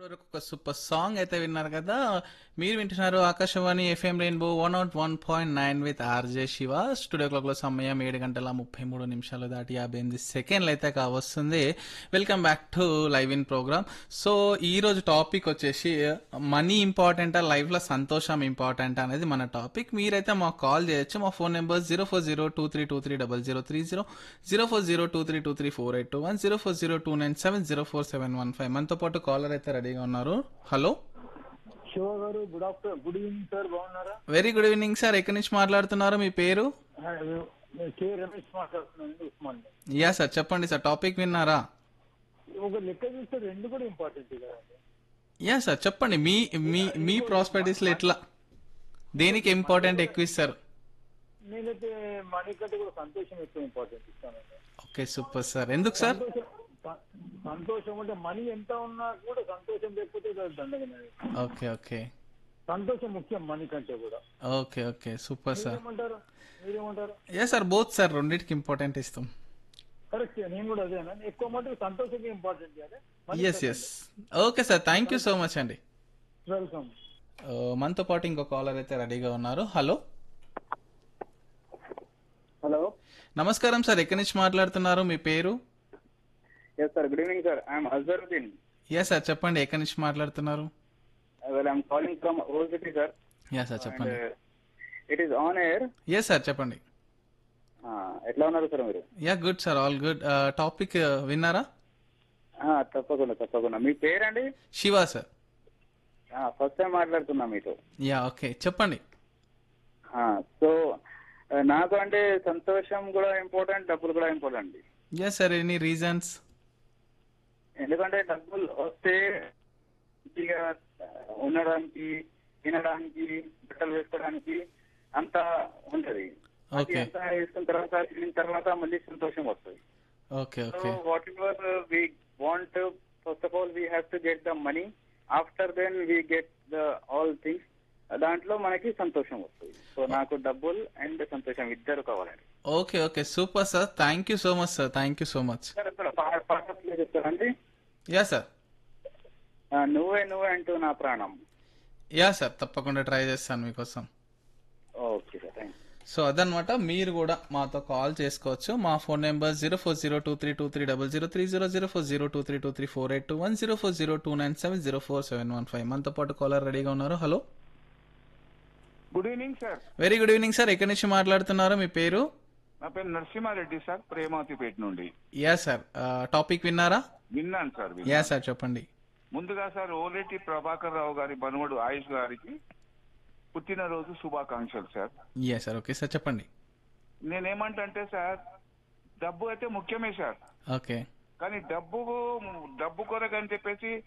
వరకు ఒక super song అయితే విన్నారు కదా మీరు వింటున్నారు Akashvani FM rainbow one not one point nine with RJ Shiva studio clock లో సమయం ఏడు గంటల ముప్పై మూడు నిమిషాలు దాటి యాభై ఎనిమిది సెకండ్లు అయితే కావస్తుంది welcome back to live in program so ఈ రోజు టాపిక్ వచ్చేసి మనీ ఇంపార్టెంటా లైఫ్ లో సంతోషం ఇంపార్టెంట్ అనేది మన టాపిక్ మీరైతే మాకు కాల్ చేయొచ్చు మా phone number zero four zero two three two three double zero three zero zero four zero two three two three four eight two one zero four zero two nine seven zero four seven one five మనతో పాటు caller అయితే రెడీగా ఉన్నారు hello Shiva గారు good after good evening sir బాగున్నారా very good evening sir ఎక్కడి నుంచి మాట్లాడుతున్నారు మీ పేరు ఆ, నేను కే రమేష్ మాట్లాడుతున్నాను ఉస్మాన్ యా సార్ చెప్పండి సార్ టాపిక్ విన్నారా ఒక లెక్క చూస్తే రెండు కూడా ఇంపార్టెంట్ కదండి యా సార్ చెప్పండి మీ మీ మీ ప్రాస్పెక్టివ్స్ లో ఎట్లా దేనికి ఇంపార్టెంట్ ఎక్కువ ఇస్తారు నేనైతే మనీ కంటే కూడా సంతోషం ఎక్కువ ఇంపార్టెంట్ ఇస్తానండి ఓకే సూపర్ సార్ ఎందుకు సార్ సంతోషం స- సంతోషం అంటే మనీ ఎంత ఉన్నా కూడా సంతోషం లేకపోతే అది దండగనే ఓకే ఓకే సంతోషం ముఖ్యం మనీ కంటే కూడా ఓకే ఓకే సూపర్ సార్ మీరేమంటారు మీరేమంటారు యా సార్ బోత్ సార్ రెండింటికి ఇంపార్టెంట్ ఇస్తాం కరెక్ట్ నేను కూడా అదేనా ఎక్కువ మటుకు సంతోషంగా ఇంపార్టెంట్ చేయాలి yes yes okay sir thank you so much అండి వెల్కమ్ ఆ, మనతో పాటు ఇంకో కాలర్ అయితే రెడీగా ఉన్నారు హలో హలో నమస్కారం సార్ ఎక్కడి నుంచి మాట్లాడుతున్నారు మీ పేరు yes sir good evening sir I'm Azharuddin yeah sir చెప్పండి ఎక్కడి నుంచి మాట్లాడుతున్నారు well I'm calling from old city sir yeah sir చెప్పండి it is on air yes sir చెప్పండి ఎట్లా ఉన్నారు సార్ మీరు yeah good sir all good topic విన్నారా ఆ, తప్పకుండా తప్పకుండా మీ పేరండి శివ సార్ ఫస్ట్ టైం మాట్లాడుతున్నా మీతో యా ఓకే చెప్పండి సో నాకు అంటే సంతోషం కూడా ఇంపార్టెంట్ డబ్బులు కూడా important yeah sir any reasons ఎందుకంటే డబ్బులు వస్తే మంచిగా ఉండడానికి తినడానికి బట్టలు వేసుకోవడానికి అంతా ఉంటది అది ఓకే అంతా వేసుకున్న తర్వాత తినిన తర్వాత మళ్ళీ సంతోషం వస్తుంది okay So okay whatever we want, to, first of all, we have to get the money. After then, we get the all things. దాంట్లో మనకి సంతోషం వస్తుంది సో నాకు డబ్బులు అండ్ సంతోషం ఇద్దరు కావాలండి okay okay super sir thank you so much sir thank you so much sir ఇక్కడ పా- పాట ప్లే చేస్తారండి యా సార్ ఆ, నువ్వే నువ్వే అంటూ నా ప్రాణం యా సార్ తప్పకుండా ట్రై చేస్తాను మీకోసం ఓకే సార్ థ్యాంక్ సో అదనమాట మీరు కూడా మాతో కాల్ చేసుకోవచ్చు మా phone number zero four zero two three two three double zero three zero zero four zero two three two three four eight two one zero four zero two nine seven zero four seven one five మనతో పాటు caller రెడీగా ఉన్నారు hello good evening sir very good evening sir ఎక్కడి నుంచి మాట్లాడుతున్నారు మీ పేరు నా పేరు నరసింహారెడ్డి సార్ ప్రేమావతిపేట నుండి యా సార్ టాపిక్ విన్నారా విన్నాను సార్ విన్నాను. యా సార్ చెప్పండి ముందుగా సార్ ఓలేటి ప్రభాకర్ రావు గారి మనవడు ఆయుష్ గారికి పుట్టినరోజు శుభాకాంక్షలు sir yeah sir okay sir చెప్పండి నేనేమంటే సార్ డబ్బు అయితే ముఖ్యమే సార్ ఓకే కానీ డబ్బు డబ్బు కొరకు అని చెప్పేసి